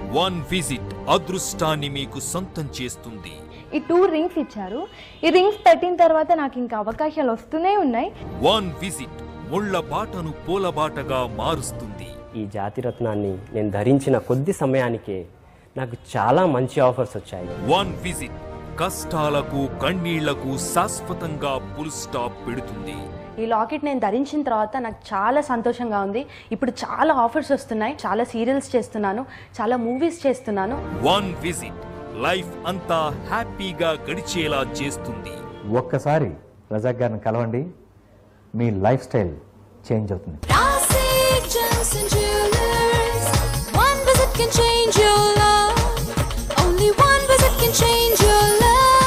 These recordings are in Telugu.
వన్ విజిట్ అదృష్టాన్ని మీకు సొంతం చేస్తుంది ఈ టూ రింగ్స్ ఇచ్చారు ఈ రింగ్స్ పెట్టిన తర్వాత నాకు ఇంకా అవకాశాలు వస్తూనే ఉన్నాయి వన్ విజిట్ ముళ్ళ బాటను పూలబాటగా మారుస్తుంది ఈ జాతి రత్నాన్ని నేను ధరించిన కొద్ది సమయానికే నాకు చాలా మంచి ఆఫర్స్ వచ్చాయి వన్ విజిట్ కష్టాలకు కన్నీళ్లకు శాశ్వతంగా పుల్ స్టాప్ పెడుతుంది ఈ లాకెట్ నేను ధరించిన తర్వాత నాకు చాలా సంతోషంగా ఉంది ఇప్పుడు చాలా ఆఫర్స్ వస్తున్నాయి చాలా సీరియల్స్ చేస్తున్నాను చాలా మూవీస్ చేస్తున్నాను వన్ విజిట్ లైఫ్ అంతా హ్యాపీగా గడిచేలా చేస్తుంది ఒక్కసారి రజాక్ గారిని కలవండి మీ లైఫ్ స్టైల్ చేంజ్ అవుతుంది Classic Johnson Jewelers. One visit can change your love. Only one visit can change your love.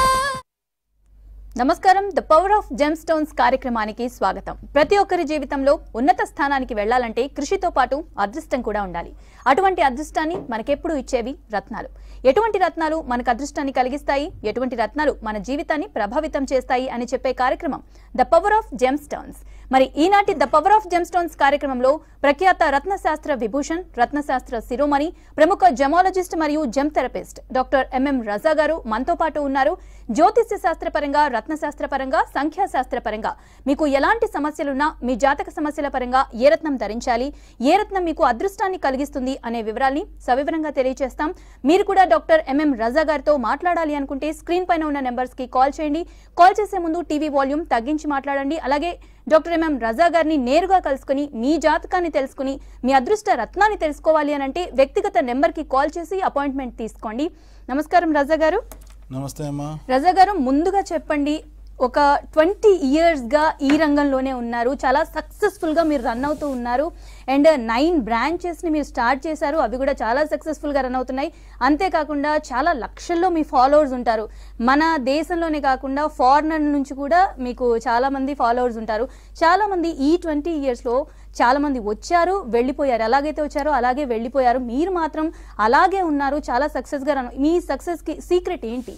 నమస్కారం the power of gemstones కార్యక్రమానికి స్వాగతం ప్రతి ఒక్కరి జీవితంలో ఉన్నత స్థానానికి వెళ్లాలంటే కృషితో పాటు అదృష్టం కూడా ఉండాలి అటువంటి అదృష్టాన్ని మనకెప్పుడు ఇచ్చేవి రత్నాలు ఎటువంటి రత్నాలు మనకు అదృష్టాన్ని కలిగిస్తాయి ఎటువంటి రత్నాలు మన జీవితాన్ని ప్రభావితం చేస్తాయి అని చెప్పే కార్యక్రమం the power of gemstones మరి ఈనాటి the power of gemstones కార్యక్రమంలో ప్రఖ్యాత రత్నశాస్త్ర విభూషణ్ రత్నశాస్త్ర శిరోమణి ప్రముఖ జమాలజిస్ట్ మరియు gem therapist doctor MM Raza garu మనతో పాటు ఉన్నారు జ్యోతిష్య శాస్త్రపరంగా రత్నశాస్త్ర పరంగా సంఖ్యాశాస్త్ర పరంగా మీకు ఎలాంటి సమస్యలున్నా మీ జాతక సమస్యల పరంగా ఏ రత్నం ధరించాలి ఏ రత్నం మీకు అదృష్టాన్ని కలిగిస్తుంది అనే వివరాల్ని సవివరంగా తెలియజేస్తాం మీరు కూడా డాక్టర్ ఎంఎం రజా గారితో మాట్లాడాలి అనుకుంటే స్క్రీన్ పైన ఉన్న నెంబర్స్ కి కాల్ చేయండి కాల్ చేసే ముందు టీవీ వాల్యూమ్ తగ్గించి మాట్లాడండి అలాగే డాక్టర్ ఎంఎం రజా గారిని నేరుగా కలుసుకుని మీ జాతకాన్ని తెలుసుకుని మీ అదృష్ట రత్నాన్ని తెలుసుకోవాలి అని అంటే వ్యక్తిగత నెంబర్కి కాల్ చేసి అపాయింట్మెంట్ తీసుకోండి నమస్కారం రజా గారు నమస్తే అమ్మా రజా గారు ముందుగా చెప్పండి ఒక ట్వంటీ ఇయర్స్గా ఈ రంగంలోనే ఉన్నారు చాలా సక్సెస్ఫుల్గా మీరు రన్ అవుతూ ఉన్నారు అండ్ నైన్ బ్రాంచెస్ని మీరు స్టార్ట్ చేశారు అవి కూడా చాలా సక్సెస్ఫుల్గా రన్ అవుతున్నాయి అంతేకాకుండా చాలా లక్షల్లో మీ ఫాలోవర్స్ ఉంటారు మన దేశంలోనే కాకుండా ఫారినర్ నుంచి కూడా మీకు చాలా మంది ఫాలోవర్స్ ఉంటారు చాలా మంది ఈ ట్వంటీ ఇయర్స్లో చాలా మంది వచ్చారు వెళ్ళిపోయారు ఎలాగైతే వచ్చారో అలాగే వెళ్ళిపోయారు మీరు మాత్రం అలాగే ఉన్నారు చాలా సక్సెస్గా రన్ మీ సక్సెస్కి సీక్రెట్ ఏంటి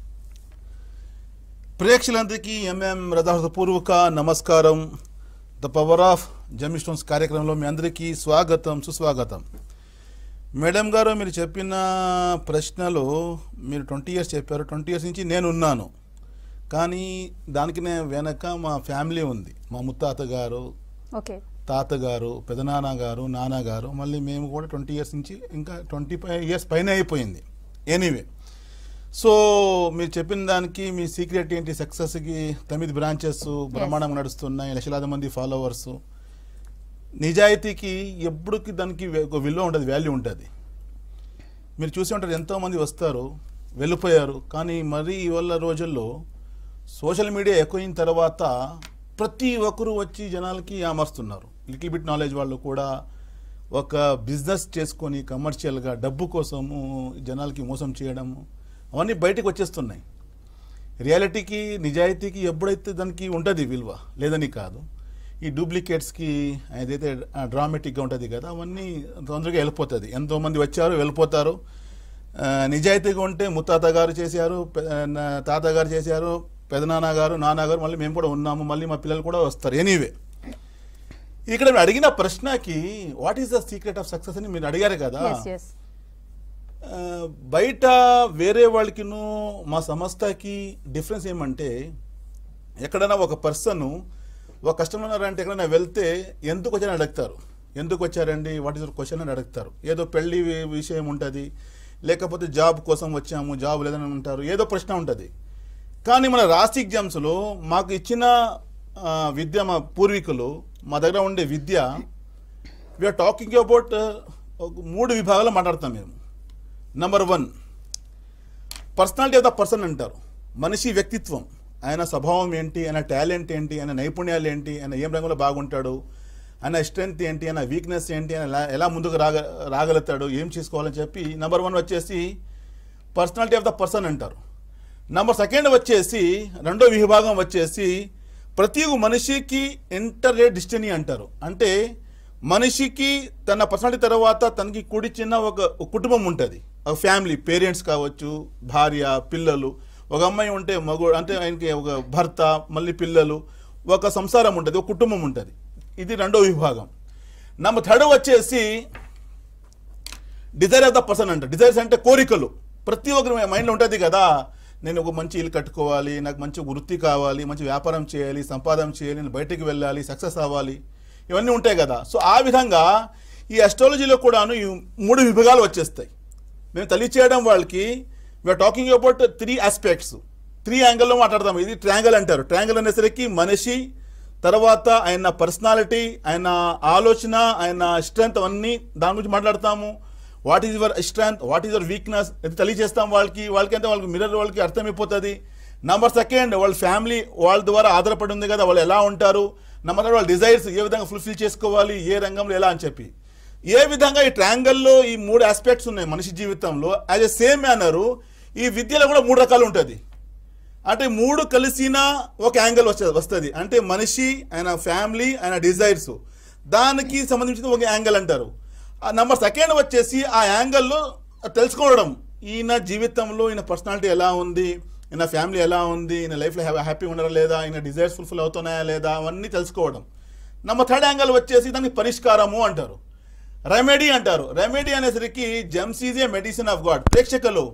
ప్రేక్షకులందరికీ ఎంఎం పూర్వక నమస్కారం ద పవర్ ఆఫ్ జమిస్టోన్స్ కార్యక్రమంలో మీ అందరికీ స్వాగతం సుస్వాగతం మేడం గారు మీరు చెప్పిన ప్రశ్నలో మీరు ట్వంటీ ఇయర్స్ చెప్పారు ట్వంటీ ఇయర్స్ నుంచి నేను ఉన్నాను కానీ దానికి నేను వెనక మా ఫ్యామిలీ ఉంది మా ముత్తాత గారు ఓకే తాతగారు పెదనాన్న గారు నాన్నగారు మళ్ళీ మేము కూడా ట్వంటీ ఇయర్స్ నుంచి ఇంకా ట్వంటీ ఫైవ్ ఇయర్స్ పైన అయిపోయింది ఎనీవే సో మీరు చెప్పిన దానికి మీ సీక్రెట్ ఏంటి సక్సెస్కి తొమ్మిది బ్రాంచెస్ బ్రహ్మాండంగా నడుస్తున్నాయి లక్షలాది మంది ఫాలోవర్స్ నిజాయితీకి ఎప్పుడుకి దానికి వే- ఒక విలువ ఉంటుంది వాల్యూ ఉంటుంది మీరు చూసి ఉంటారు ఎంతోమంది వస్తారు వెళ్ళిపోయారు కానీ మరీ ఇవాళ రోజుల్లో సోషల్ మీడియా ఎక్కువైన తర్వాత ప్రతి ఒక్కరూ వచ్చి జనాలకి అమర్స్తున్నారు లిటిల్ బిట్ నాలెడ్జ్ వాళ్ళు కూడా ఒక బిజినెస్ చేసుకొని కమర్షియల్గా డబ్బు కోసము జనాలకి మోసం చేయడము అవన్నీ బయటకు వచ్చేస్తున్నాయి రియాలిటీకి నిజాయితీకి ఎప్పుడైతే దానికి ఉంటుంది విలువ లేదని కాదు ఈ డూప్లికేట్స్కి ఏదైతే డ్రామాటిక్గా ఉంటుంది కదా అవన్నీ తొందరగా వెళ్ళిపోతుంది ఎంతోమంది వచ్చారు వెళ్ళిపోతారు ఆ, నిజాయితీగా ఉంటే ముత్తాత గారు చేశారు పె- నా తాతగారు చేశారు పెదనాన్న గారు నాన్నగారు మళ్ళీ మేము కూడా ఉన్నాము మళ్ళీ మా పిల్లలు కూడా వస్తారు ఎనీవే ఇక్కడ మీరు అడిగిన ప్రశ్నకి what is the secret of success అని మీరు అడిగారు కదా ఎస్ ఎస్ ఆ, బయట వేరే వాళ్ళకిను మా సంస్థకి డిఫరెన్స్ ఏమంటే ఎక్కడైనా ఒక పర్సన్ ఒక కస్టమర్ ఉన్నారంటే ఎక్కడైనా వెళ్తే ఎందుకు వచ్చారని అడుగుతారు ఎందుకు వచ్చారండి వాట్ ఇస్ క్వశ్చన్ అని అడుగుతారు ఏదో పెళ్లి వి- విషయం ఉంటుంది లేకపోతే జాబ్ కోసం వచ్చాము జాబ్ లేదని ఉంటారు ఏదో ప్రశ్న ఉంటుంది కానీ మన రాశి ఎగ్జామ్స్లో మాకు ఇచ్చిన ఆ, విద్య మా పూర్వీకులు మా దగ్గర ఉండే విద్య వీఆర్ టాకింగ్ అబౌట్ మూడు విభాగాలు మాట్లాడతాం మేము number one personality of the person అంటారు మనిషి వ్యక్తిత్వం ఆయన స్వభావం ఏంటి ఆయన టాలెంట్ ఏంటి ఆయన నైపుణ్యాలు ఏంటి ఆయన ఏం రంగంలో బాగుంటాడు ఆయన స్ట్రెంగ్త్ ఏంటి ఆయన వీక్నెస్ ఏంటి ఆయన ఎలా- ఎలా ముందుకు రాగ రాగలుగుతాడు ఏం చేసుకోవాలని చెప్పి నంబర్ వన్ వచ్చేసి పర్సనాలిటీ ఆఫ్ ద పర్సన్ అంటారు నంబర్ సెకండ్ వచ్చేసి రెండో విభాగం వచ్చేసి ప్రతి మనిషికి ఇంటర్ డిస్టనీ అంటారు అంటే మనిషికి తన పర్సనాలిటీ తర్వాత తనకి కూడిచిన ఒక ఒక కుటుంబం ఉంటుంది ఒక ఫ్యామిలీ పేరెంట్స్ కావచ్చు భార్య పిల్లలు ఒక అమ్మాయి ఉంటే మగ అంటే ఆయనకి ఒక భర్త మళ్ళీ పిల్లలు ఒక సంసారం ఉంటుంది ఒక కుటుంబం ఉంటుంది ఇది రెండో విభాగం నంబర్ థర్డ్ వచ్చేసి డిజైర్ ఆఫ్ ద పర్సన్ అంట డిజైర్స్ అంటే కోరికలు ప్రతి ఒక్కరి మైండ్లో ఉంటుంది కదా నేను ఒక మంచి ఇల్లు కట్టుకోవాలి నాకు మంచి వృత్తి కావాలి మంచి వ్యాపారం చేయాలి సంపాదన చేయాలి నేను బయటికి వెళ్ళాలి సక్సెస్ అవ్వాలి ఇవన్నీ ఉంటాయి కదా సో ఆ విధంగా ఈ అస్ట్రాలజీలో కూడాను ఈ మూడు విభాగాలు వచ్చేస్తాయి మేము తెలియచేయడం వాళ్ళకి we are talking about three aspects three యాంగిల్లో మాట్లాడదాం ఇది ట్రయాంగిల్ అంటారు ట్రయాంగిల్ అనేసరికి మనిషి తర్వాత ఆయన పర్సనాలిటీ ఆయన ఆలోచన ఆయన స్ట్రెంగ్త్ అవన్నీ దాని గురించి మాట్లాడతాము what is your strength what is your weakness ఇది తెలియజేస్తాం వాళ్ళకి వాళ్ళకి అంటే వాళ్ళకి మిర్రర్ వాళ్ళకి అర్థమైపోతుంది నెంబర్ సెకండ్ వాళ్ళ ఫ్యామిలీ వాళ్ళ ద్వారా ఆధారపడి ఉంది కదా వాళ్ళు ఎలా ఉంటారు నెంబర్ థర్డ్ వాళ్ళ డిజైర్స్ ఏ విధంగా ఫుల్ఫిల్ చేసుకోవాలి ఏ రంగంలో ఎలా అని చెప్పి ఏ విధంగా ఈ ట్రయాంగల్లో ఈ మూడు ఆస్పెక్ట్స్ ఉన్నాయి మనిషి జీవితంలో యాజ్ ఎ సేమ్ మేనరు ఈ విద్యలో కూడా మూడు రకాలు ఉంటుంది అంటే మూడు కలిసిన ఒక యాంగిల్ వచ్చే వస్తుంది అంటే మనిషి ఆయన ఫ్యామిలీ ఆయన డిజైర్స్ దానికి సంబంధించిన ఒక యాంగిల్ అంటారు ఆ నెంబర్ సెకండ్ వచ్చేసి ఆ యాంగిల్లో తెలుసుకోవడం ఈయన జీవితంలో ఈయన పర్సనాలిటీ ఎలా ఉంది ఈయన ఫ్యామిలీ ఎలా ఉంది ఈయన లైఫ్లో హ్యాపీగా ఉన్నారా లేదా ఈయన డిజైర్స్ ఫుల్ఫిల్ అవుతున్నాయా లేదా అవన్నీ తెలుసుకోవడం నెంబర్ థర్డ్ యాంగిల్ వచ్చేసి దానికి పరిష్కారము అంటారు రెమెడీ అంటారు రెమెడీ అనేసరికి gems is a medicine of God ప్రేక్షకులు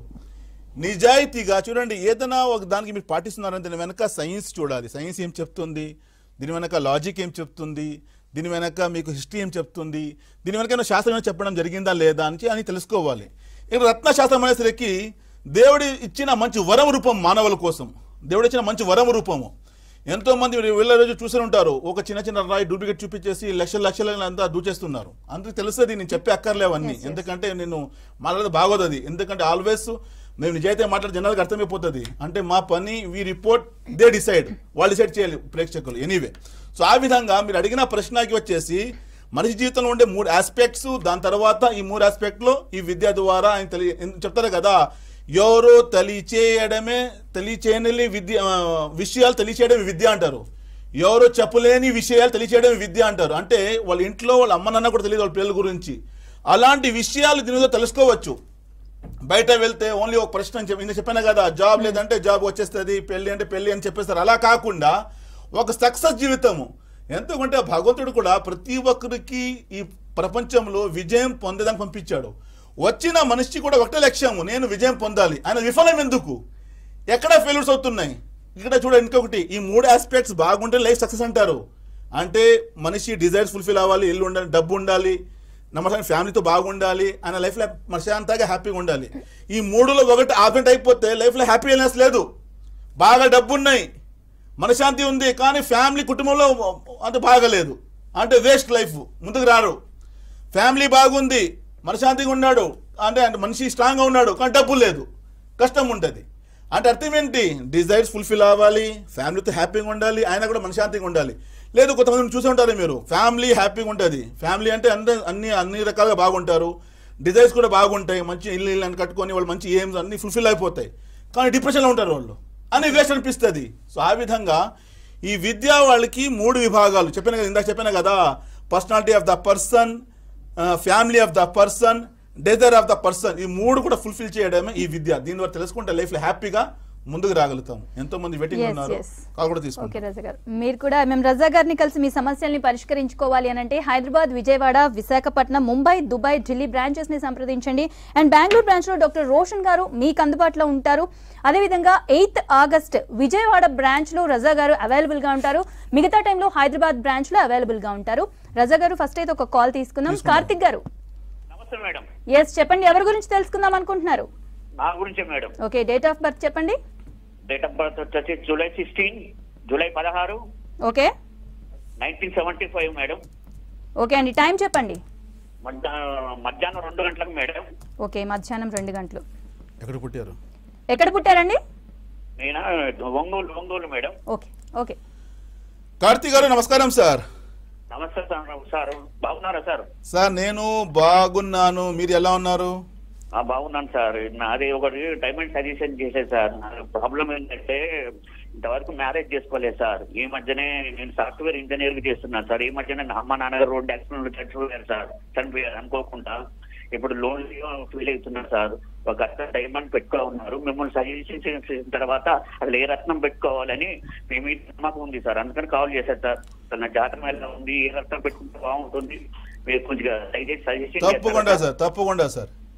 నిజాయితీగా చూడండి ఏదైనా ఒక దానికి మీరు పాటిస్తున్నారంటే దీని వెనక సైన్స్ చూడాలి సైన్స్ ఏం చెప్తుంది దీని వెనక లాజిక్ ఏం చెప్తుంది దీని వెనక మీకు హిస్టరీ ఏం చెప్తుంది దీని వెనక ఏమైనా శాస్త్రం ఏమైనా చెప్పడం జరిగిందా లేదా అని అని తెలుసుకోవాలి ఇక్కడ రత్నశాస్త్రం అనేసరికి దేవుడి ఇచ్చిన మంచి వరం రూపం మానవుల కోసం దేవుడు ఇచ్చిన మంచి వరం రూపము ఎంతో మంది మీరు వెళ్ళే రోజు చూసి ఉంటారు ఒక చిన్న చిన్న రాయి డూప్లికేట్ చూపించేసి లక్షల లక్షల అంతా దూచేస్తున్నారు అందుకు తెలుస్తుంది నేను చెప్పే అక్కర్లేవన్నీ ఎందుకంటే నేను మాట్లాడేది బాగోదు అది ఎందుకంటే ఆల్వేస్ మేము నిజాయితీ మాట్లాడే జనాలకు అర్థమైపోతుంది అంటే మా పని వీ రిపోర్ట్ దే డిసైడ్ వాళ్ళు డిసైడ్ చేయాలి ప్రేక్షకులు ఎనీవే సో ఆ విధంగా మీరు అడిగిన ప్రశ్నకి వచ్చేసి మనిషి జీవితంలో ఉండే మూడు ఆస్పెక్ట్స్ దాని తర్వాత ఈ మూడు ఆస్పెక్ట్లో ఈ విద్య ద్వారా ఆయన తెలియ చెప్తారు కదా ఎవరో తెలియచేయడమే తెలియచేయని విద్య ఆ, విషయాలు తెలియచేయడమే విద్య అంటారు ఎవరో చెప్పలేని విషయాలు తెలియచేయడమే విద్య అంటారు అంటే వాళ్ళ ఇంట్లో వాళ్ళ అమ్మ నాన్న కూడా తెలియదు వాళ్ళ పిల్లల గురించి అలాంటి విషయాలు దీనిలో తెలుసుకోవచ్చు బయట వెళ్తే ఓన్లీ ఒక ప్రశ్న అని చెప్పి నేను చెప్పాను కదా జాబ్ లేదంటే జాబ్ వచ్చేస్తుంది పెళ్లి అంటే పెళ్లి అని చెప్పేస్తారు అలా కాకుండా ఒక సక్సెస్ జీవితము ఎందుకంటే భగవంతుడు కూడా ప్రతి ఒక్కరికి ఈ ప్రపంచంలో విజయం పొందేదానికి పంపించాడు వచ్చిన మనిషి కూడా ఒకటే లక్ష్యము నేను విజయం పొందాలి ఆయన విఫలం ఎందుకు ఎక్కడ ఫెయిల్యూర్స్ అవుతున్నాయి ఇక్కడ చూడండి ఇంకొకటి ఈ మూడు ఆస్పెక్ట్స్ బాగుంటే లైఫ్ సక్సెస్ అంటారు అంటే మనిషి డిజైర్స్ ఫుల్ఫిల్ అవ్వాలి ఇల్లు ఉండాలి డబ్బు ఉండాలి నమ్మకం ఫ్యామిలీతో బాగుండాలి ఆయన లైఫ్లో మనశాంతంగా హ్యాపీగా ఉండాలి ఈ మూడులో ఒకటి ఆబ్సెంట్ అయిపోతే లైఫ్లో హ్యాపీనెస్ లేదు బాగా డబ్బు ఉన్నాయి మనశాంతి ఉంది కానీ ఫ్యామిలీ కుటుంబంలో అంత బాగలేదు అంటే వేస్ట్ లైఫ్ ముందుకు రారు ఫ్యామిలీ బాగుంది మనశాంతిగా ఉన్నాడు అంటే అంటే మనిషి స్ట్రాంగ్గా ఉన్నాడు కానీ డబ్బు లేదు కష్టం ఉంటుంది అంటే అర్థం ఏంటి డిజైర్స్ ఫుల్ఫిల్ అవ్వాలి ఫ్యామిలీతో హ్యాపీగా ఉండాలి ఆయన కూడా మనశాంతిగా ఉండాలి లేదు కొంతమంది చూసి ఉంటారు మీరు ఫ్యామిలీ హ్యాపీగా ఉంటుంది ఫ్యామిలీ అంటే అంద అన్ని అన్ని రకాలుగా బాగుంటారు డిజైర్స్ కూడా బాగుంటాయి మంచి ఇల్లు ఇల్లు అని కట్టుకొని వాళ్ళు మంచి ఎయిమ్స్ అన్ని ఫుల్ఫిల్ అయిపోతాయి కానీ డిప్రెషన్లో ఉంటారు వాళ్ళు అని వేస్ట్ అనిపిస్తుంది సో ఆ విధంగా ఈ విద్య వాళ్ళకి మూడు విభాగాలు చెప్పాను కదా ఇందాక చెప్పాను కదా personality of the person family of the person desire of the person ఈ మూడు కూడా ఫుల్ఫిల్ చేయడమే ఈ విద్య దీని ద్వారా తెలుసుకుంటే లైఫ్లో హ్యాపీగా ముందుకు రాగలుగుతాం ఎంతో మంది వెయిటింగ్ Yes, ఉన్నారు yes. కాల్ కూడా ఓకే తీసుకుంటాం రజా గారు మీరు కూడా మేము రజా గారిని కలిసి మీ సమస్యల్ని పరిష్కరించుకోవాలి అని అంటే హైదరాబాద్ విజయవాడ విశాఖపట్నం ముంబై దుబాయ్ ఢిల్లీ బ్రాంచెస్ ని సంప్రదించండి అండ్ బెంగళూరు బ్రాంచ్ లో డాక్టర్ రోషన్ గారు మీకు అందుబాటులో ఉంటారు అదేవిధంగా ఎయిత్ ఆగస్ట్ విజయవాడ బ్రాంచ్ లో రజా గారు అవైలబుల్ గా ఉంటారు మిగతా టైంలో హైదరాబాద్ బ్రాంచ్ లో అవైలబుల్ గా ఉంటారు రజా గారు ఫస్ట్ అయితే ఒక కాల్ తీసుకుందాం తీసుకుందాం. కార్తిక్ గారు నమస్తే మేడం ఎస్ చెప్పండి ఎవరి గురించి తెలుసుకుందాం అనుకుంటున్నారు నా గురించే madam okay date of birth చెప్పండి డేట్ ఆఫ్ బర్త్ వచ్చేసి జూలై సిక్స్టీన్ జూలై పదహారు okay nineteen seventy five madam okay అండి టైం చెప్పండి మధ్యా మధ్యాహ్నం రెండు గంటలకు మేడం ఓకే మధ్యాహ్నం రెండు గంటలు ఎక్కడ పుట్టారు ఎక్కడ పుట్టారండి నేను Ongole Ongole madam okay okay Karthik garu నమస్కారం సార్ నమస్తే సార్ సార్ బాగున్నారా సార్ సార్ నేను బాగున్నాను మీరు ఎలా ఉన్నారు ఆ, బాగున్నాను సార్ నాది ఒకటి డైమండ్ సజెషన్ చేసే సార్ నా ప్రాబ్లం ఏంటంటే ఇంతవరకు మ్యారేజ్ చేసుకోలేదు సార్ ఈ మధ్యనే నేను సాఫ్ట్వేర్ ఇంజనీర్ గా చేస్తున్నాను సార్ ఈ మధ్యనే నా అమ్మ నాన్నగారు రోడ్డు యాక్సిడెంట్ చచ్చిపోయారు సార్ చనిపోయారు అనుకోకుండా ఇప్పుడు లోన్ ఫీల్ అవుతున్నారు సార్ ఒక అత్త డైమండ్ పెట్టుకో ఉన్నారు మిమ్మల్ని సజెషన్ చేసిన తర్వాత అసలు ఏ రత్నం పెట్టుకోవాలని మీ మీద నమ్మకం ఉంది సార్ అందుకని కాల్ చేశారు సార్ అసలు నా జాతకం ఎలా ఉంది ఏ రత్నం పెట్టుకుంటే బాగుంటుంది మీరు కొంచెం దయచేసి సజెషన్ తప్పకుండా సార్ తప్పకుండా సార్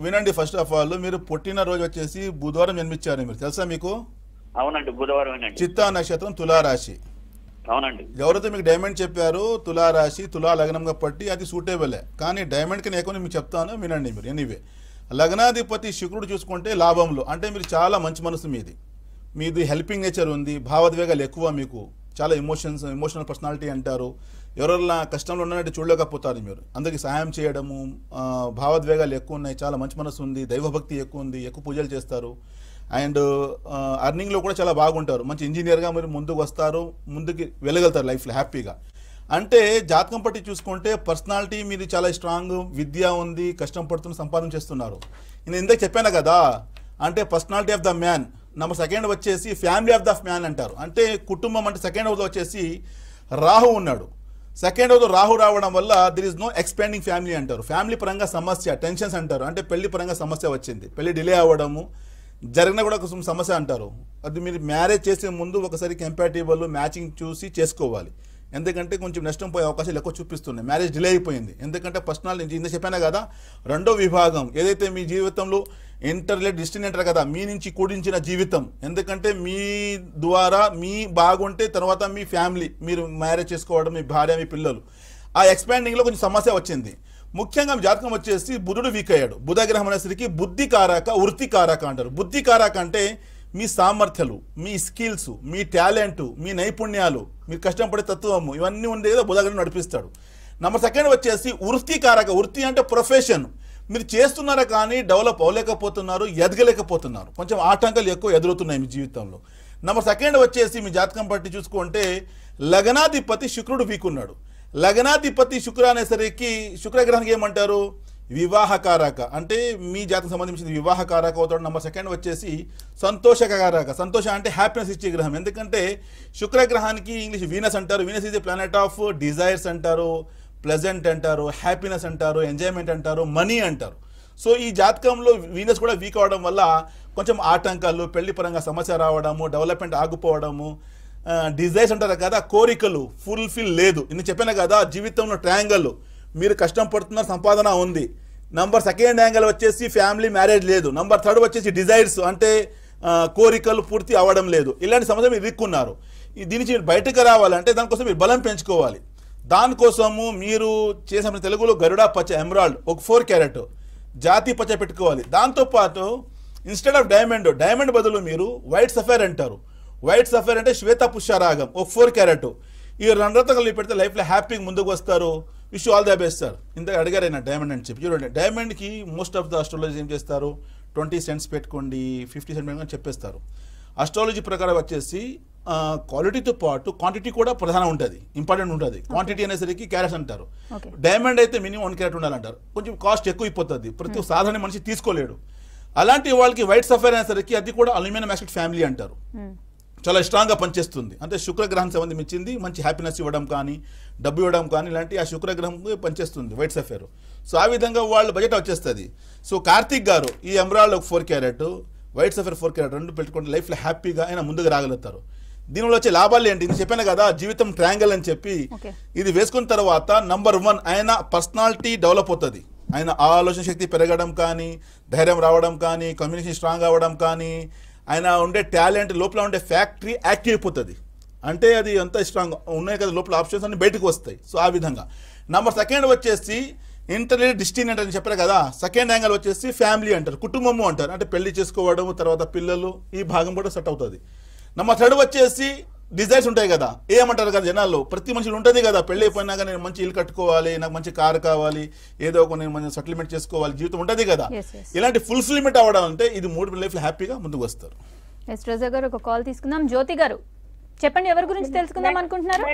వినండి ఫస్ట్ ఆఫ్ ఆల్ మీరు పుట్టిన రోజు వచ్చేసి బుధవారం జన్మించారు మీరు తెలుసా మీకు అవునండి బుధవారం అండి చిత్తా నక్షత్రం తులారాశి అవునండి ఎవరైతే మీకు డైమండ్ చెప్పారో తులారాశి తులా లగ్నంగా పట్టి అది సూటేబులే కానీ డైమండ్ కింద ఎక్కువ మీకు చెప్తాను వినండి మీరు ఎనీవే లగ్నాధిపతి శుక్రుడు చూసుకుంటే లాభంలో అంటే మీరు చాలా మంచి మనసు మీది మీది హెల్పింగ్ నేచర్ ఉంది భావోద్వేగాలు ఎక్కువ మీకు చాలా ఎమోషన్స్ ఎమోషనల్ పర్సనాలిటీ అంటారు ఎవరైనా కష్టంలో ఉన్నట్టు చూడలేకపోతారు మీరు అందరికి సహాయం చేయడము ఆ, భావోద్వేగాలు ఎక్కువ ఉన్నాయి చాలా మంచి మనసు ఉంది దైవభక్తి ఎక్కువ ఉంది ఎక్కువ పూజలు చేస్తారు అండ్ అర్నింగ్లో కూడా చాలా బాగుంటారు మంచి ఇంజనీర్గా మీరు ముందుకు వస్తారు ముందుకు వెళ్ళగలుగుతారు లైఫ్లో హ్యాపీగా అంటే జాతకం పట్టి చూసుకుంటే పర్సనాలిటీ మీది చాలా స్ట్రాంగ్ విద్య ఉంది కష్టం పడుతున్న సంపాదన చేస్తున్నారు నేను ఇందాక చెప్పాను కదా అంటే personality of the man number second వచ్చేసి ఫ్యామిలీ ఆఫ్ ద మ్యాన్ అంటారు అంటే కుటుంబం అంటే సెకండ్ హౌస్ వచ్చేసి రాహు ఉన్నాడు సెకండ్ హౌస్ రాహు రావడం వల్ల there is no expanding family అంటారు ఫ్యామిలీ పరంగా సమస్య టెన్షన్స్ అంటారు అంటే పెళ్లి పరంగా సమస్య వచ్చింది పెళ్లి డిలే అవ్వడము జరిగిన కూడా ఒక సమస్య అంటారు అది మీరు మ్యారేజ్ చేసే ముందు ఒకసారి కంపాటిబుల్ మ్యాచింగ్ చూసి చేసుకోవాలి ఎందుకంటే కొంచెం నష్టం పోయే అవకాశాలు ఎక్కువ చూపిస్తున్నాయి మ్యారేజ్ డిలే అయిపోయింది ఎందుకంటే పర్సనల్ నేను ఇంత చెప్పాను కదా రెండో విభాగం ఏదైతే మీ జీవితంలో ఇంటర్లెట్ డిస్టిన్ అంటారు కదా మీ నుంచి కూడించిన జీవితం ఎందుకంటే మీ ద్వారా మీ బాగుంటే తర్వాత మీ ఫ్యామిలీ మీరు మ్యారేజ్ చేసుకోవడం మీ భార్య మీ పిల్లలు ఆ ఎక్స్పాండింగ్లో కొంచెం సమస్య వచ్చింది ముఖ్యంగా మీ జాతకం వచ్చేసి బుధుడు వీక్ అయ్యాడు బుధ గ్రహం అనేసరికి బుద్ధి కారక వృత్తి కారక అంటారు బుద్ధి కారక అంటే మీ సామర్థ్యాలు మీ స్కిల్స్ మీ టాలెంట్ మీ నైపుణ్యాలు మీరు కష్టపడే తత్వము ఇవన్నీ ఉండేదో బుధగ్రహం నడిపిస్తాడు నెంబర్ సెకండ్ వచ్చేసి వృత్తి కారక వృత్తి అంటే ప్రొఫెషన్ మీరు చేస్తున్నారా కానీ డెవలప్ అవ్వలేకపోతున్నారు ఎదగలేకపోతున్నారు కొంచెం ఆటంకాలు ఎక్కువ ఎదురుతున్నాయి మీ జీవితంలో నెంబర్ సెకండ్ వచ్చేసి మీ జాతకం పట్టి చూసుకుంటే లగ్నాధిపతి శుక్రుడు వీక్ ఉన్నాడు లగ్నాధిపతి శుక్ర అనేసరికి శుక్రగ్రహానికి ఏమంటారు వివాహకారక అంటే మీ జాతకు సంబంధించిన వివాహకారక అవుతాడు నెంబర్ సెకండ్ వచ్చేసి సంతోషకారక సంతోష అంటే హ్యాపీనెస్ ఇచ్చే గ్రహం ఎందుకంటే శుక్రగ్రహానికి ఇంగ్లీష్ వీనస్ అంటారు Venus is a planet of desires అంటారు ప్లెజెంట్ అంటారు హ్యాపీనెస్ అంటారు ఎంజాయ్మెంట్ అంటారు మనీ అంటారు సో ఈ జాతకంలో వీనస్ కూడా వీక్ అవడం వల్ల కొంచెం ఆటంకాలు పెళ్లి పరంగా సమస్య రావడము డెవలప్మెంట్ ఆగిపోవడము డిజైర్స్ అంటారు కదా కోరికలు ఫుల్ఫిల్ లేదు నేను చెప్పాను కదా జీవితంలో ట్రయాంగల్ మీరు కష్టం పడుతున్నారు సంపాదన ఉంది నంబర్ సెకండ్ యాంగిల్ వచ్చేసి ఫ్యామిలీ మ్యారేజ్ లేదు నంబర్ థర్డ్ వచ్చేసి డిజైర్స్ అంటే ఆ, కోరికలు పూర్తి అవ్వడం లేదు ఇలాంటి సమస్య మీరు ఇరుక్కున్నారు ఈ దీని నుంచి మీరు బయటకు రావాలంటే దానికోసం మీరు బలం పెంచుకోవాలి దానికోసము మీరు చేసిన తెలుగులో గరుడా పచ్చ ఎమరాల్డ్ ఒక ఫోర్ క్యారెట్ జాతి పచ్చ పెట్టుకోవాలి దాంతోపాటు ఇన్స్టెడ్ ఆఫ్ డైమండ్ డైమండ్ బదులు మీరు వైట్ సఫైర్ అంటారు వైట్ సఫైర్ అంటే శ్వేత పుష్యరాగం ఒక ఫోర్ క్యారెట్ ఈ రెండు రకాలు కలిపి పెడితే లైఫ్లో హ్యాపీగా ముందుకు వస్తారు wish all the best sir ఇంత అడిగారు ఆయన డైమండ్ అని చెప్పి చూడండి డైమండ్కి మోస్ట్ ఆఫ్ ద అస్ట్రాలజీ ఏం చేస్తారు ట్వంటీ సెంట్స్ పెట్టుకోండి ఫిఫ్టీ సెంట్ పెట్టుకోండి చెప్పేస్తారు అస్ట్రాలజీ ప్రకారం వచ్చేసి క్వాలిటీతో పాటు క్వాంటిటీ కూడా ప్రధానం ఉంటుంది ఇంపార్టెంట్ ఉంటుంది క్వాంటిటీ అనేసరికి క్యారెట్స్ అంటారు Okay. డైమండ్ అయితే మినిమం వన్ క్యారెట్ ఉండాలంటారు కొంచెం కాస్ట్ ఎక్కువ అయిపోతుంది ప్రతి సాధారణ మనిషి తీసుకోలేడు అలాంటి వాళ్ళకి వైట్ సఫైర్ అనేసరికి అది కూడా అల్యూమినియం యాసిడ్ ఫ్యామిలీ అంటారు చాలా స్ట్రాంగ్గా పనిచేస్తుంది అంటే శుక్రగ్రహం సంబంధించింది మంచి హ్యాపీనెస్ ఇవ్వడం కానీ డబ్బు ఇవ్వడం కానీ ఇలాంటి ఆ శుక్రగ్రహం పనిచేస్తుంది వైట్ సఫేర్ సో ఆ విధంగా వాళ్ళు బడ్జెట్ వచ్చేస్తుంది సో కార్తీక్ గారు ఈ ఎమరాల్డ్ ఒక four carat white sapphire four carat రెండు పెట్టుకుంటే లైఫ్లో హ్యాపీగా ఆయన ముందుకు రాగలుగుతారు దీనివల్ల వచ్చే లాభాలు ఏంటి నేను చెప్పాను కదా జీవితం ట్రయాంగల్ అని చెప్పి Okay. ఇది వేసుకున్న తర్వాత నంబర్ వన్ ఆయన పర్సనాలిటీ డెవలప్ అవుతుంది ఆయన ఆలోచన శక్తి పెరగడం కానీ ధైర్యం రావడం కానీ కమ్యూనికేషన్ స్ట్రాంగ్ అవ్వడం కానీ ఆయన ఉండే టాలెంట్ లోపల ఉండే ఫ్యాక్టరీ యాక్టివ్ అయిపోతుంది అంటే అది అంత స్ట్రాంగ్ ఉన్నాయి కదా లోపల ఆప్షన్స్ అన్ని బయటకు వస్తాయి సో ఆ విధంగా నంబర్ సెకండ్ వచ్చేసి ఇంటర్నెట్ డిస్టిన్ అంటారు చెప్పారు కదా సెకండ్ యాంగిల్ వచ్చేసి ఫ్యామిలీ అంటారు కుటుంబము అంటారు అంటే పెళ్లి చేసుకోవడం తర్వాత పిల్లలు ఈ భాగం కూడా సెట్ అవుతుంది నెంబర్ థర్డ్ వచ్చేసి డిజైర్స్ ఉంటాయి కదా ఏమంటారు కదా జనాల్లో ప్రతి మనిషిలో ఉంటుంది కదా పెళ్ళి అయిపోయినాక నేను మంచి ఇల్లు కట్టుకోవాలి నాకు మంచి కారు కావాలి ఏదో ఒక నేను మంచి సెటిల్మెంట్ చేసుకోవాలి జీవితం ఉంటుంది కదా Yes, yes. ఇలాంటి ఫుల్ఫిల్మెంట్ అవ్వడం అంటే ఇది మూడు లైఫ్లో హ్యాపీగా ముందుకు వస్తారు ఎస్ రోజా గారు ఒక కాల్ తీసుకుందాం జ్యోతి గారు చెప్పండి ఎవరి గురించి తెలుసుకుందాం అనుకుంటున్నారు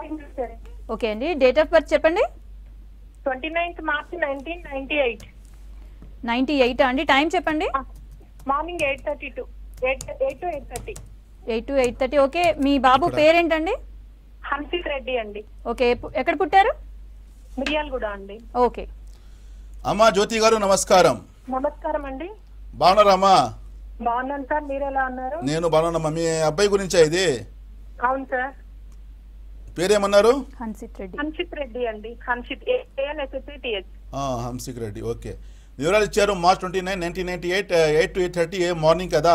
ఓకే అండి డేట్ ఆఫ్ బర్త్ చెప్పండి twenty ninth March nineteen ninety eight ninety eight అండి టైం చెప్పండి morning eight thirty to eight eight to eight thirty eight to eight thirty okay మీ బాబు పేరేంటండి హన్సిక్ రెడ్డి అండి ఓకే పు- ఎక్కడ పుట్టారు మిరియాలగూడ అండి ఓకే అమ్మా జ్యోతి గారు నమస్కారం నమస్కారం అండి బాగున్నారమ్మా బాగున్నాను సార్ మీరు ఎలా ఉన్నారు నేను బాగున్నానమ్మా మీ అబ్బాయి గురించా ఇది అవును సార్ పేరేమన్నారు హన్సిత్ రెడ్డి హన్షిత్ రెడ్డి అండి హన్షిత్ ఏఎన్ఎస్ఎస్సిటిహెచ్ ఆ, హంసిక్ రెడ్డి ఓకే వివరాలు ఇచ్చారు March twenty nine nineteen ninety eight eight to eight thirty a morning కదా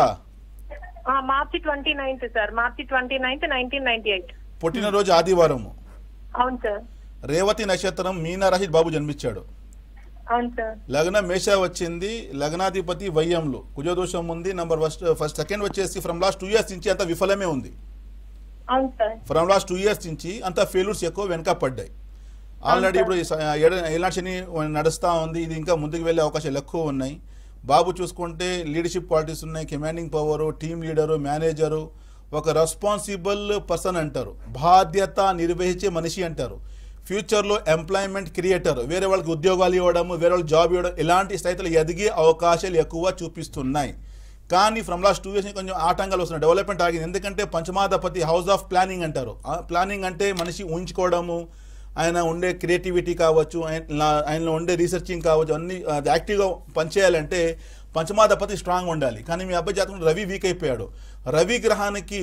ఆ, March twenty ninth sir March twenty ninth nineteen ninety eight పుట్టినరోజు ఆదివారము అవును సార్ రేవతి నక్షత్రం మీనరాశి బాబు జన్మించాడు అవును సార్ లగ్న మేష వచ్చింది లగ్నాధిపతి వయ్యంలు కుజదోషం ఉంది నంబర్ ఫస్ట్ ఫస్ట్ సెకండ్ వచ్చేసి ఫ్రమ్ లాస్ట్ టూ ఇయర్స్ నుంచి అంత విఫలమే ఉంది అవును సార్ ఫ్రమ్ లాస్ట్ టూ ఇయర్స్ నుంచి అంత ఫెయిల్యూర్స్ ఎక్కువ వెనక పడ్డాయి ఆల్రెడీ ఇప్పుడు ఈ స- ఏడ- ఏలాంటి శని నడుస్తూ ఉంది ఇది ఇంకా ముందుకు వెళ్ళే అవకాశాలు ఎక్కువ ఉన్నాయి బాబు చూసుకుంటే లీడర్షిప్ క్వాలిటీస్ ఉన్నాయి commanding power team leader manager ఒక రెస్పాన్సిబుల్ పర్సన్ అంటారు బాధ్యత నిర్వహించే మనిషి అంటారు ఫ్యూచర్లో ఎంప్లాయ్మెంట్ క్రియేటర్ వేరే వాళ్ళకి ఉద్యోగాలు ఇవ్వడము వేరే వాళ్ళకి జాబ్ ఇవ్వడం ఇలాంటి స్థితిలో ఎదిగే అవకాశాలు ఎక్కువ చూపిస్తున్నాయి కానీ ఫ్రమ్ లాస్ట్ టూ ఇయర్స్ కొంచెం ఆటంకాలు వస్తున్నాయి డెవలప్మెంట్ ఆగింది ఎందుకంటే పంచమాధపతి హౌస్ ఆఫ్ ప్లానింగ్ అంటారు ఆ ప్లానింగ్ అంటే మనిషి ఊహించుకోవడము ఆయన ఉండే క్రియేటివిటీ కావచ్చు ఆయన ఆయనలో ఉండే రీసెర్చింగ్ కావచ్చు అన్ని అది యాక్టివ్గా పనిచేయాలంటే పంచమాధపతి స్ట్రాంగ్ ఉండాలి కానీ మీ అబ్బాయి జాతకం రవి వీక్ అయిపోయాడు రవి గ్రహానికి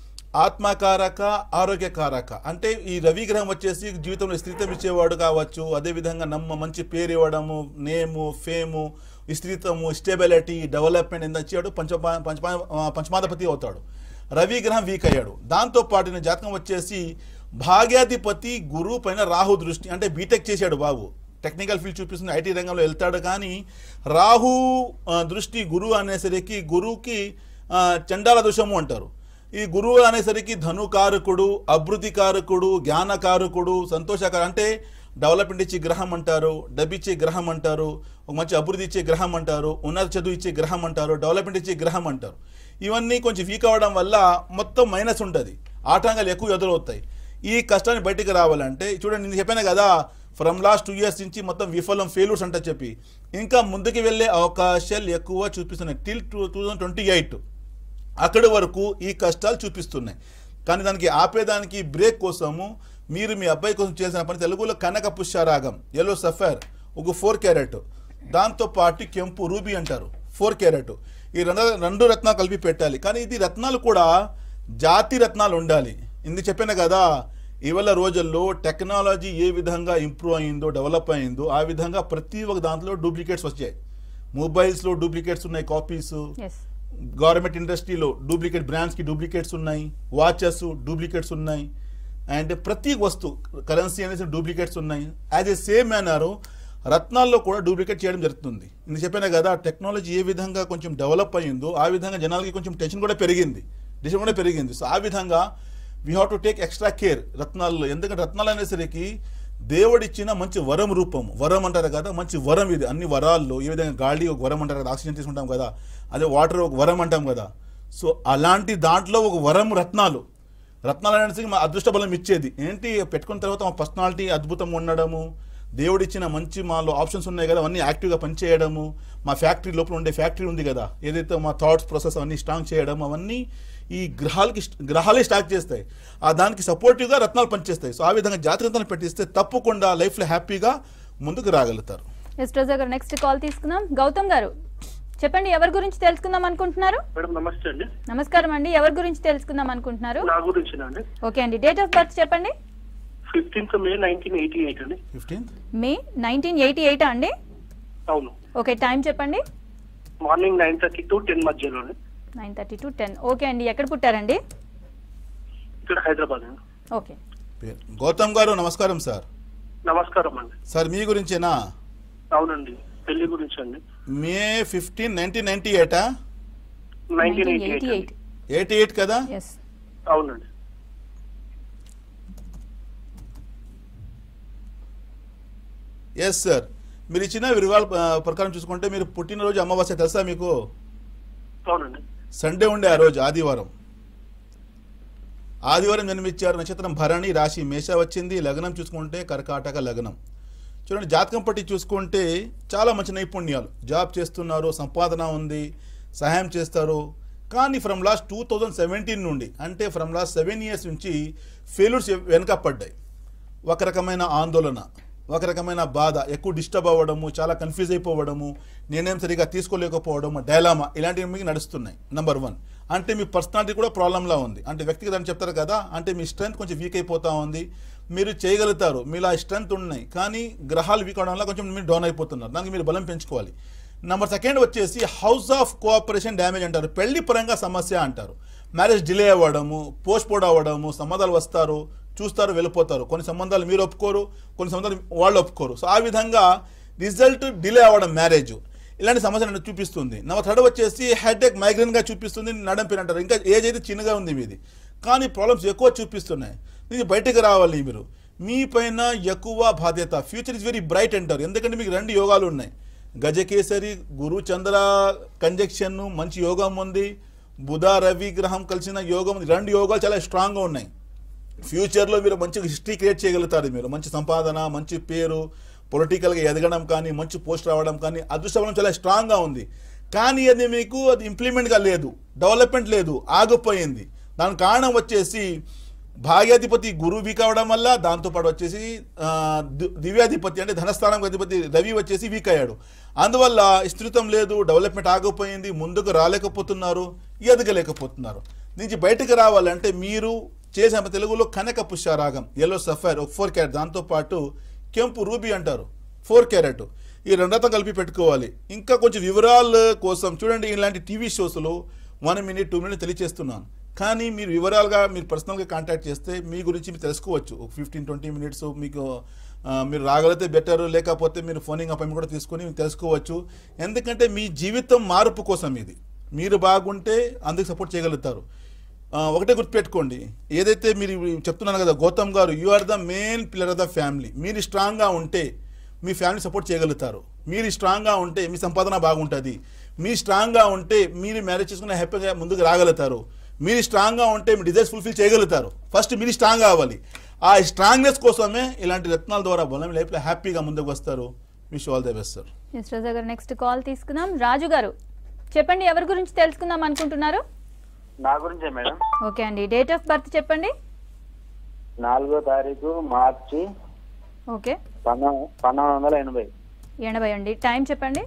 ఆత్మకారక ఆరోగ్యకారక అంటే ఈ రవి గ్రహం వచ్చేసి జీవితంలో స్థితం ఇచ్చేవాడు కావచ్చు అదేవిధంగా నమ్మ మంచి పేరు ఇవ్వడము నేము ఫేము విస్తృతము స్టెబిలిటీ డెవలప్మెంట్ ఎంత ఇచ్చాడు పంచ పంచ పంచమాధిపతి అవుతాడు రవి గ్రహం వీక్ అయ్యాడు దాంతో పాటు ఈయన జాతకం వచ్చేసి భాగ్యాధిపతి గురువు పైన రాహు దృష్టి అంటే బీటెక్ చేశాడు బాబు టెక్నికల్ ఫీల్డ్ చూపిస్తుంది ఐటీ రంగంలో వెళ్తాడు కానీ రాహు ఆ, దృష్టి గురువు అనేసరికి గురువుకి ఆ, చండాల దోషము అంటారు ఈ గురువు అనేసరికి ధనుకారకుడు అభివృద్ధికారకుడు జ్ఞానకారకుడు సంతోషకారు అంటే డెవలప్మెంట్ ఇచ్చే గ్రహం అంటారు డబ్బు ఇచ్చే గ్రహం అంటారు ఒక మంచి అభివృద్ధి ఇచ్చే గ్రహం అంటారు ఉన్నత చదువు ఇచ్చే గ్రహం అంటారు డెవలప్మెంట్ ఇచ్చే గ్రహం అంటారు ఇవన్నీ కొంచెం వీక్ అవ్వడం వల్ల మొత్తం మైనస్ ఉంటుంది ఆటంకాలు ఎక్కువ ఎదురవుతాయి ఈ కష్టాన్ని బయటికి రావాలంటే చూడండి నేను చెప్పాను కదా ఫ్రమ్ లాస్ట్ టూ ఇయర్స్ నుంచి మొత్తం విఫలం ఫెయిల్యూర్స్ అంట చెప్పి ఇంకా ముందుకు వెళ్ళే అవకాశాలు ఎక్కువ చూపిస్తున్నాయి till two thousand twenty eight అక్కడి వరకు ఈ కష్టాలు చూపిస్తున్నాయి కానీ దానికి ఆపేదానికి బ్రేక్ కోసము మీరు మీ అబ్బాయి కోసం చేసిన పని తెలుగులో కనక పుష్యరాగం ఎల్లో సఫర్ ఒక ఫోర్ క్యారెట్ దాంతో పాటు కెంపు రూబీ అంటారు ఫోర్ క్యారెట్ ఈ రెండు రెండు రత్నాలు కలిపి పెట్టాలి కానీ ఇది రత్నాలు కూడా జాతి రత్నాలు ఉండాలి ఇందుకు చెప్పాను కదా ఇవాళ రోజుల్లో టెక్నాలజీ ఏ విధంగా ఇంప్రూవ్ అయిందో డెవలప్ అయిందో ఆ విధంగా ప్రతి ఒక్క దాంట్లో డూప్లికేట్స్ వచ్చాయి మొబైల్స్లో డూప్లికేట్స్ ఉన్నాయి కాపీస్ ఎస్ గవర్నమెంట్ ఇండస్ట్రీలో డూప్లికేట్ బ్రాండ్స్కి డూప్లికేట్స్ ఉన్నాయి వాచెస్ డూప్లికేట్స్ ఉన్నాయి అండ్ ప్రతి వస్తువు కరెన్సీ అనేసి డూప్లికేట్స్ ఉన్నాయి యాజ్ ఏ సేమ్ మేనర్ రత్నాల్లో కూడా డూప్లికేట్ చేయడం జరుగుతుంది ఇది చెప్పాను కదా టెక్నాలజీ ఏ విధంగా కొంచెం డెవలప్ అయ్యిందో ఆ విధంగా జనాలకి కొంచెం టెన్షన్ కూడా పెరిగింది డిసిషన్ కూడా పెరిగింది సో ఆ విధంగా we have to take extra care రత్నాల్లో ఎందుకంటే రత్నాలు అనేసరికి దేవుడిచ్చిన మంచి వరం రూపం వరం అంటారు కదా మంచి వరం ఇది అన్ని వరాల్లో ఏ విధంగా గాలి ఒక వరం అంటారు కదా ఆక్సిజన్ తీసుకుంటాం కదా అదే వాటర్ ఒక వరం అంటాం కదా సో అలాంటి దాంట్లో ఒక వరం రత్నాలు రత్నాలు అనేసి మా అదృష్ట బలం ఇచ్చేది ఏంటి పెట్టుకున్న తర్వాత మా పర్సనాలిటీ అద్భుతంగా ఉండడము దేవుడిచ్చిన మంచి మాలో ఆప్షన్స్ ఉన్నాయి కదా అవన్నీ యాక్టివ్గా పనిచేయడము మా ఫ్యాక్టరీ లోపల ఉండే ఫ్యాక్టరీ ఉంది కదా ఏదైతే మా థాట్స్ ప్రాసెస్ అవన్నీ స్ట్రాంగ్ చేయడం అవన్నీ ఈ గ్రహాలకి గ్రహాలే స్టాక్ చేస్తాయి ఆ దానికి సపోర్టివ్గా రత్నాలు పనిచేస్తాయి సో ఆ విధంగా జాతి రత్నాలు పెట్టిస్తే తప్పకుండా లైఫ్లో హ్యాపీగా ముందుకు రాగలుగుతారు ఎస్ రోజా గారు నెక్స్ట్ కాల్ తీసుకుందాం గౌతమ్ గారు చెప్పండి ఎవరి గురించి తెలుసుకుందాం అనుకుంటున్నారు మేడం నమస్తే అండి నమస్కారం అండి ఎవరి గురించి తెలుసుకుందాం అనుకుంటున్నారు నా గురించి అండి ఓకే అండి డేట్ ఆఫ్ బర్త్ చెప్పండి fifteenth May nineteen eighty eight అండి fifteenth May nineteen eighty eight అండి అవును ఓకే టైం చెప్పండి morning nine thirty to ten మధ్యలో అండి nine thirty to ten okay అండి ఎక్కడ పుట్టారండి ఇక్కడ హైదరాబాద్ అండి ఓకే గౌతమ్ గారు నమస్కారం సార్ నమస్కారం అండి సార్ మీ గురించేనా అవునండి పెళ్లి గురించి అండి మే ఫిఫ్టీన్ నైన్టీన్ నైన్టీ ఎయిటా nineteen eighty eight eight eighty eight కదా ఎస్ అవునండి ఎస్ సార్ మీరు ఇచ్చిన వివరాల ఆ, ప్రకారం చూసుకుంటే మీరు పుట్టినరోజు అమావాస్య తెలుసా మీకు అవునండి సండే ఉండే ఆ రోజు ఆదివారం ఆదివారం జన్మించారు నక్షత్రం భరణి రాశి మేష వచ్చింది లగ్నం చూసుకుంటే కర్కాటక లగ్నం చూడండి జాతకం పట్టి చూసుకుంటే చాలా మంచి నైపుణ్యాలు జాబ్ చేస్తున్నారు సంపాదన ఉంది సహాయం చేస్తారు కానీ from last two thousand seventeen నుండి అంటే ఫ్రమ్ లాస్ట్ సెవెన్ ఇయర్స్ నుంచి ఫెయిల్యూర్స్ వెనక పడ్డాయి ఒక రకమైన ఆందోళన ఒక రకమైన బాధ ఎక్కువ డిస్టర్బ్ అవ్వడము చాలా కన్ఫ్యూజ్ అయిపోవడము నేనేం సరిగా తీసుకోలేకపోవడము డైలామా ఇలాంటివి మీకు నడుస్తున్నాయి నంబర్ వన్ అంటే మీ పర్సనాలిటీ కూడా ప్రాబ్లంలా ఉంది అంటే వ్యక్తిగత అని చెప్తారు కదా అంటే మీ స్ట్రెంత్ కొంచెం వీక్ అయిపోతా ఉంది మీరు చేయగలుగుతారు మీలో ఆ స్ట్రెంత్ ఉన్నాయి కానీ గ్రహాలు వీక్ అవడం వల్ల కొంచెం మీరు డౌన్ అయిపోతున్నారు దానికి మీరు బలం పెంచుకోవాలి నెంబర్ సెకండ్ వచ్చేసి హౌస్ ఆఫ్ కోఆపరేషన్ డ్యామేజ్ అంటారు పెళ్లి పరంగా సమస్య అంటారు మ్యారేజ్ డిలే అవ్వడము పోస్ట్ పోడ్ అవ్వడము సంబంధాలు వస్తారు చూస్తారు వెళ్ళిపోతారు కొన్ని సంబంధాలు మీరు ఒప్పుకోరు కొన్ని సంబంధాలు వాళ్ళు ఒప్పుకోరు సో ఆ విధంగా రిజల్ట్ డిలే అవ్వడం మ్యారేజ్ ఇలాంటి సమస్య నన్ను చూపిస్తుంది నెంబర్ థర్డ్ వచ్చేసి హెడ్ ఎక్ మైగ్రేన్గా చూపిస్తుంది నడంపిన అంటారు ఇంకా ఏజ్ అయితే చిన్నగా ఉంది మీది కానీ ప్రాబ్లమ్స్ ఎక్కువ చూపిస్తున్నాయి ఇది బయటకు రావాలి మీరు మీ పైన ఎక్కువ బాధ్యత ఫ్యూచర్ ఇస్ వెరీ బ్రైట్ అంటారు ఎందుకంటే మీకు రెండు యోగాలు ఉన్నాయి గజకేసరి గురు చంద్ర కంజక్షన్ మంచి యోగం ఉంది బుధ రవి గ్రహం కలిసిన యోగం ఉంది రెండు యోగాలు చాలా స్ట్రాంగ్గా ఉన్నాయి ఫ్యూచర్లో మీరు మంచి హిస్టరీ క్రియేట్ చేయగలుగుతారు మీరు మంచి సంపాదన మంచి పేరు పొలిటికల్గా ఎదగడం కానీ మంచి పోస్ట్ రావడం కానీ అదృష్టం చాలా స్ట్రాంగ్గా ఉంది కానీ అది మీకు అది ఇంప్లిమెంట్గా లేదు డెవలప్మెంట్ లేదు ఆగిపోయింది దానికి కారణం వచ్చేసి భాగ్యాధిపతి గురువు వీక్ అవడం వల్ల దాంతోపాటు వచ్చేసి ఆ, ది- దివ్యాధిపతి అంటే ధనస్థానం అధిపతి రవి వచ్చేసి వీక్ అయ్యాడు అందువల్ల స్థిరత్వం లేదు డెవలప్మెంట్ ఆగిపోయింది ముందుకు రాలేకపోతున్నారు ఎదగలేకపోతున్నారు నుంచి బయటకు రావాలంటే మీరు చేసే తెలుగులో కనక పుష్యరాగం ఎల్లో సఫైర్ ఒక ఫోర్ క్యారెట్ దాంతోపాటు కెంపు రూబీ అంటారు ఫోర్ క్యారెట్ ఈ రెండతం కలిపి పెట్టుకోవాలి ఇంకా కొంచెం వివరాల కోసం చూడండి ఇలాంటి టీవీ షోస్లో వన్ మినిట్ టూ మినిట్ తెలియచేస్తున్నాను కానీ మీరు వివరాలుగా మీరు పర్సనల్గా కాంటాక్ట్ చేస్తే మీ గురించి మీరు తెలుసుకోవచ్చు ఒక ఫిఫ్టీన్ ట్వంటీ మినిట్స్ మీకు ఆ, మీరు రాగలిగితే బెటర్ లేకపోతే మీరు ఫోనింగ్ అపాయింట్మెంట్ కూడా తీసుకొని మీరు తెలుసుకోవచ్చు ఎందుకంటే మీ జీవితం మార్పు కోసం ఇది మీరు బాగుంటే అందుకు సపోర్ట్ చేయగలుగుతారు ఆ, ఒకటే గుర్తుపెట్టుకోండి ఏదైతే మీరు చెప్తున్నాను కదా గౌతమ్ గారు you are the main pillar of the family మీరు స్ట్రాంగ్గా ఉంటే మీ ఫ్యామిలీ సపోర్ట్ చేయగలుగుతారు మీరు స్ట్రాంగ్గా ఉంటే మీ సంపాదన బాగుంటుంది మీ స్ట్రాంగ్గా ఉంటే మీరు మ్యారేజ్ చేసుకుని హ్యాపీగా ముందుకు రాగలుగుతారు మీరు స్ట్రాంగ్గా ఉంటే మీ డిజైర్స్ ఫుల్ఫిల్ చేయగలుగుతారు ఫస్ట్ మీరు స్ట్రాంగ్ అవ్వాలి ఆ స్ట్రాంగ్నెస్ కోసమే ఇలాంటి రత్నాల ద్వారా బలం లైఫ్లో హ్యాపీగా ముందుకు వస్తారు wish all the best sir yes Roja గారు నెక్స్ట్ కాల్ తీసుకుందాం రాజు గారు చెప్పండి ఎవరి గురించి తెలుసుకుందాం అనుకుంటున్నారు నా గురించే మేడం ఓకే అండి డేట్ ఆఫ్ బర్త్ చెప్పండి నాలుగో తారీఖు మార్చి ఓకే పంతొమ్మిది పంతొమ్మిది వందల ఎనభై ఎనభై అండి టైం చెప్పండి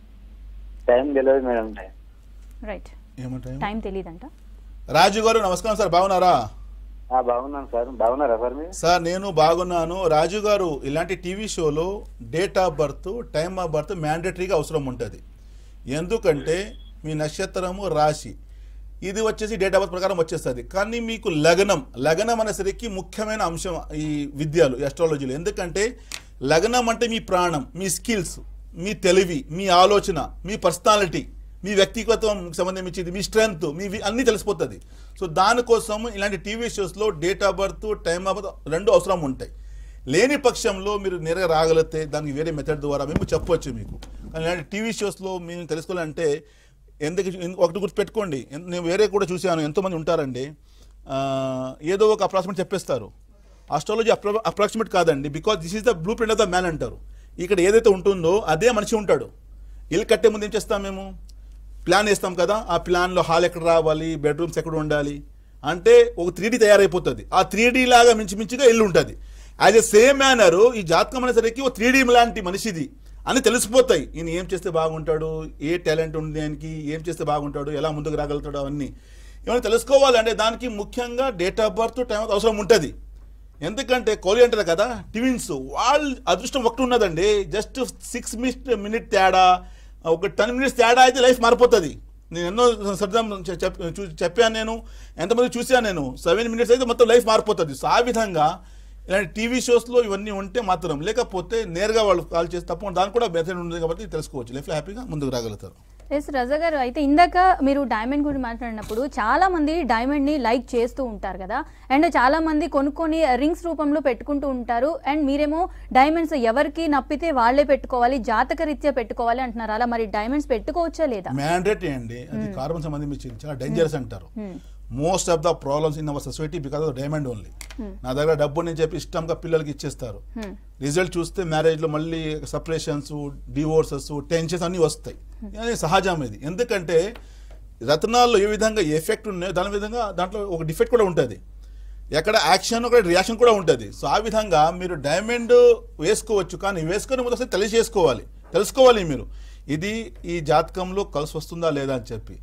టైం తెలియదు మేడం టైం రైట్ ఏమంటారు టైం తెలియదంట రాజు గారు నమస్కారం సార్ బాగున్నారా ఆ, బాగున్నాను సార్ బాగున్నారా సార్ మీరు సార్ నేను బాగున్నాను రాజు గారు ఇలాంటి టీవీ షోలో date of birth time of birth మ్యాండేటరీగా అవసరం ఉంటుంది ఎందుకంటే మీ నక్షత్రము రాశి ఇది వచ్చేసి డేట్ ఆఫ్ బర్త్ ప్రకారం వచ్చేస్తుంది కానీ మీకు లగ్నం లగ్నం అనేసరికి ముఖ్యమైన అంశం ఈ విద్యలు అస్ట్రాలజీలో ఎందుకంటే లగ్నం అంటే మీ ప్రాణం మీ స్కిల్స్ మీ తెలివి మీ ఆలోచన మీ పర్సనాలిటీ మీ వ్యక్తిగతం సంబంధించింది మీ స్ట్రెంగ్త్ మీ వి- అన్నీ తెలిసిపోతుంది సో దానికోసం ఇలాంటి టీవీ షోస్లో date of birth time of birth రెండు అవసరం ఉంటాయి లేని పక్షంలో మీరు నేరుగా రాగలిగితే దానికి వేరే మెథడ్ ద్వారా మేము చెప్పవచ్చు మీకు కానీ ఇలాంటి టీవీ షోస్లో మేము తెలుసుకోవాలంటే ఎందుకు ఎందు- ఒకటి గుర్తుపెట్టుకోండి ఎన్- నేను వేరే కూడా చూశాను ఎంతోమంది ఉంటారండి ఆ, ఏదో ఒక అప్రాక్సిమేట్ చెప్పేస్తారు ఆస్ట్రాలజీ అప్రా అప్రాక్సిమేట్ కాదండి because this is the blueprint of the man అంటారు ఇక్కడ ఏదైతే ఉంటుందో అదే మనిషి ఉంటాడు ఇల్లు కట్టే ముందు ఏం చేస్తాం మేము ప్లాన్ వేస్తాం కదా ఆ ప్లాన్లో హాల్ ఎక్కడ రావాలి బెడ్రూమ్స్ ఎక్కడ ఉండాలి అంటే ఒక త్రీ తయారైపోతుంది ఆ త్రీ లాగా మించి మించిగా ఇల్లు ఉంటుంది యాజ్ ఎ సేమ్ మేనర్ ఈ జాతకం అనేసరికి ఒక త్రీ లాంటి మనిషిది అని తెలిసిపోతాయి ఈయన ఏం చేస్తే బాగుంటాడు ఏ టాలెంట్ ఉంది ఆయనకి ఏం చేస్తే బాగుంటాడు ఎలా ముందుకు రాగలుగుతాడు అవన్నీ ఏమైనా తెలుసుకోవాలంటే దానికి ముఖ్యంగా డేట్ ఆఫ్ బర్త్ టైం అవసరం ఉంటుంది ఎందుకంటే కోహ్లీ అంటారు కదా ట్విన్స్ వాళ్ళ అదృష్టం ఒకటి ఉన్నదండి జస్ట్ సిక్స్ మినిట్ మినిట్ తేడా ఒక టెన్ మినిట్స్ తేడా అయితే లైఫ్ మారిపోతుంది నేను ఎన్నో సర్దం చెప్పాను నేను ఎంతమంది చూశాను నేను సెవెన్ మినిట్స్ అయితే మొత్తం లైఫ్ మారిపోతుంది సో ఆ విధంగా ఇలాంటి టీవీ షోస్లో ఇవన్నీ ఉంటే మాత్రం లేకపోతే నేరుగా వాళ్ళు కాల్ చేసి తప్పకుండా దానికి కూడా మెథడ్ ఉంది కాబట్టి తెలుసుకోవచ్చు లైఫ్లో హ్యాపీగా ముందుకు రాగలుగుతారు ఎస్ రజా గారు అయితే ఇందాక మీరు డైమండ్ గురించి మాట్లాడినప్పుడు చాలా మంది డైమండ్ ని లైక్ చేస్తూ ఉంటారు కదా అండ్ చాలా మంది కొనుక్కొని రింగ్స్ రూపంలో పెట్టుకుంటూ ఉంటారు అండ్ మీరేమో డైమండ్స్ ఎవరికి నప్పితే వాళ్ళే పెట్టుకోవాలి జాతక రీత్యా పెట్టుకోవాలి అంటున్నారు అలా మరి డైమండ్స్ పెట్టుకోవచ్చా లేదా మ్యాండేటరీ అండి అది కార్బన్ సంబంధించి చాలా డేంజరస్ అంటారు most of the problems in our society because of diamond only నా దగ్గర డబ్బు నేను చెప్పి ఇష్టంగా పిల్లలకి ఇచ్చేస్తారు రిజల్ట్ చూస్తే మ్యారేజ్లో మళ్ళీ సపరేషన్స్ డివోర్సెస్ టెన్షన్స్ అన్నీ వస్తాయి అది సహజం ఇది ఎందుకంటే రత్నాల్లో ఏ విధంగా ఎఫెక్ట్ ఉన్నాయో దాని విధంగా దాంట్లో ఒక డిఫెక్ట్ కూడా ఉంటుంది ఎక్కడ యాక్షన్ ఒక రియాక్షన్ కూడా ఉంటుంది సో ఆ విధంగా మీరు డైమండ్ వేసుకోవచ్చు కానీ వేసుకొని ముందు ఒకసారి తెలియజేసుకోవాలి తెలుసుకోవాలి మీరు ఇది ఈ జాతకంలో కలిసి వస్తుందా లేదా అని చెప్పి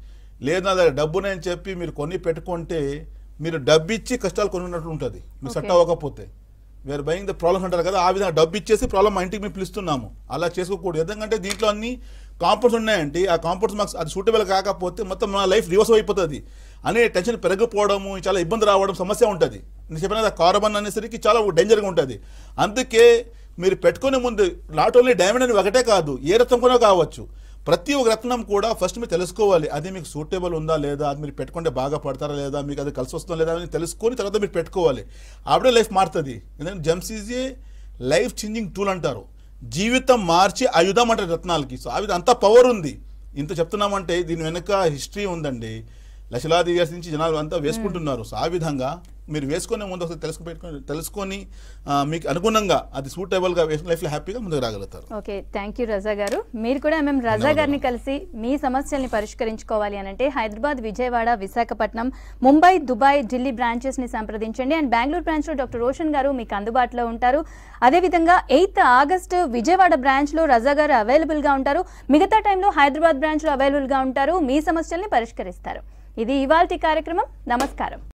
లేదు నా దగ్గర డబ్బు నేను చెప్పి మీరు కొని పెట్టుకుంటే మీరు డబ్బు ఇచ్చి కష్టాలు కొనున్నట్లు ఉంటుంది మీరు సెట్ Okay. అవ్వకపోతే వేరు బయింగ్ ద ప్రాబ్లమ్స్ అంటారు కదా ఆ విధంగా డబ్బు ఇచ్చేసి ప్రాబ్లం మా ఇంటికి మేము పిలుస్తున్నాము అలా చేసుకోకూడదు ఎందుకంటే దీంట్లో అన్ని కాంపౌండ్స్ ఉన్నాయండి ఆ కాంపౌండ్స్ మాకు అది సూటబుల్ కాకపోతే మొత్తం మన లైఫ్ రివర్స్ అయిపోతుంది అనే టెన్షన్ పెరగకపోవడము చాలా ఇబ్బంది రావడం సమస్య ఉంటుంది నేను చెప్పిన కదా కార్బన్ అనేసరికి చాలా డేంజర్గా ఉంటుంది అందుకే మీరు పెట్టుకునే ముందు నాట్ ఓన్లీ డైమండ్ అని ఒకటే కాదు ఏ రత్నం కూడా కావచ్చు ప్రతి ఒక్క రత్నం కూడా ఫస్ట్ మీరు తెలుసుకోవాలి అది మీకు సూటబుల్ ఉందా లేదా అది మీరు పెట్టుకుంటే బాగా పడతారా లేదా మీకు అది కలిసి వస్తుందా లేదా అని తెలుసుకొని తర్వాత మీరు పెట్టుకోవాలి అప్పుడే లైఫ్ మారుతుంది ఎందుకంటే gems is a life changing tool అంటారు జీవితం మార్చి ఆయుధం అంటారు రత్నాలకి సో ఆ విధంగా అంత పవర్ ఉంది ఇంత చెప్తున్నామంటే దీని వెనుక హిస్టరీ ఉందండి లక్షలాది ఇయర్స్ నుంచి జనాలు అంతా వేసుకుంటున్నారు సో ఆ విధంగా మీరు వేసుకునే ముందు ఒకసారి తెలుసుకు పెట్టుకొని తెలుసుకొని ఆ, మీకు అనుగుణంగా అది సూటబుల్గా వేసుకుని లైఫ్లో హ్యాపీగా ముందుకు రాగలుగుతారు ఓకే థ్యాంక్ యూ రజా గారు మీరు కూడా మేము రజా గారిని కలిసి మీ సమస్యల్ని పరిష్కరించుకోవాలి అని అంటే హైదరాబాద్ విజయవాడ విశాఖపట్నం ముంబై దుబాయ్ ఢిల్లీ బ్రాంచెస్ ని సంప్రదించండి అండ్ బెంగళూరు బ్రాంచ్ లో డాక్టర్ రోషన్ గారు మీకు అందుబాటులో ఉంటారు అదేవిధంగా ఎయిత్ ఆగస్టు విజయవాడ బ్రాంచ్ లో రజా గారు అవైలబుల్ గా ఉంటారు మిగతా టైంలో హైదరాబాద్ బ్రాంచ్ లో అవైలబుల్ గా ఉంటారు మీ సమస్యల్ని పరిష్కరిస్తారు ఇది ఇవాల్టి కార్యక్రమం నమస్కారం